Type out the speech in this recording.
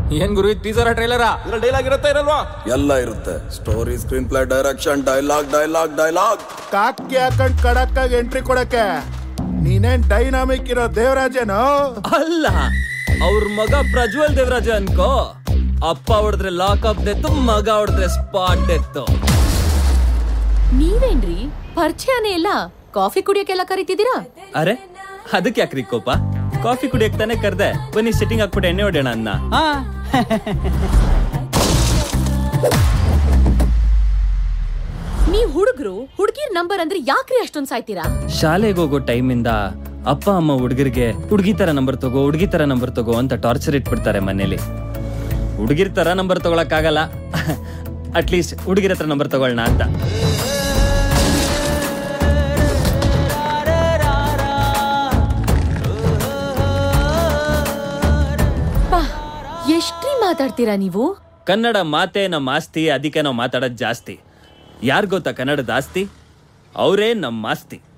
ಏನ್ ಗುರು ಟೀಸರ ಟ್ರೈಲರಾ ಇದ್ರಲ್ಲಿ ಡೈಲಾಗ್ ಇರುತ್ತೆ ಇರಲ್ವಾ ಎಲ್ಲ ಇರುತ್ತೆ story screenplay direction dialogue dialogue dialogue khaki ಹಾಕೊಂಡ್ ಕಡಕ್ಕಾಗಿ ಎಂಟ್ರಿ ಕೊಡಕ್ಕೆ ನೀನೇನ್ ಡೈನಾಮಿಕ್ ಇರೋ ದೇವರಾಜೇನೋ ಅಲ್ಲ ಅವ್ರ ಮಗ ಪ್ರಜ್ವಲ್ ದೇವರಾಜ ಅನ್ಕೋ ಅಪ್ಪ ಹೊಡೆದ್ರೆ ಲಾಕಪ್ ಡೆತ್ತು ಮಗ ಹೊಡೆದ್ರೆ ಸ್ಪಾಟ್ ಡೆತ್ತು ನೀವೇನ್ರಿ ಪರಿಚಯನೇ ಇಲ್ಲ ಕಾಫಿ ಕುಡಿಯಕ್ಕೆಲ್ಲ ಕರಿತಿದ್ದೀರಾ ಅರೆ ಅದಕ್ಕೆ ಯಾಕ್ರಿ ಕೋಪ ಕಾಫಿ ಕುಡಿಯಕ್ ತಾನೇ ಕರ್ದೆ ಬನ್ನಿ ಸೆಟ್ಟಿಂಗ್ ಹಾಕ್ಬಿಟ್ಟು ಎಣ್ಣೆ ಹೊಡೆಯೋಣ ಅನ್ನ ನೀವ್ ಹುಡುಗರು ಹುಡುಗಿರ್ ನಂಬರ್ ಅಂದ್ರೆ ಯಾಕ್ರಿ ಅಷ್ಟೊಂದ್ ಸಾಯ್ತೀರಾ ಶಾಲೆಗೆ ಹೋಗೋ ಟೈಮಿಂದ ಅಪ್ಪ ಅಮ್ಮ ಹುಡುಗರಿಗೆ ಹುಡುಗಿ ತರ ನಂಬರ್ ತಗೋ ಹುಡುಗಿ ತರ ನಂಬರ್ ತಗೋ ಅಂತ ಟಾರ್ಚರ್ ಇಟ್ಬಿಡ್ತಾರೆ ಮನೇಲಿ ಹುಡುಗಿರ್ ತರ ನಂಬರ್ ತಗೊಳಕ್ಕಾಗಲ್ಲ ಅಟ್ಲೀಸ್ಟ್ ಹುಡುಗಿರ ಹತ್ರ ನಂಬರ್ ತಗೊಳ್ಳೋಣ ಅಂತ ಪಾ ಎಷ್ಟ್ರಿ ಮಾತಾಡ್ತೀರಾ ನೀವು ಕನ್ನಡ ಮಾತೇ ನಮ್ಮ ಆಸ್ತಿ ಅದಕ್ಕೆ ನಾವು ಮಾತಾಡೋದು ಜಾಸ್ತಿ ಯಾರ್ ಗೊತ್ತಾ ಕನ್ನಡದ ಆಸ್ತಿ ಅವರೇ ನಮ್ಮ ಆಸ್ತಿ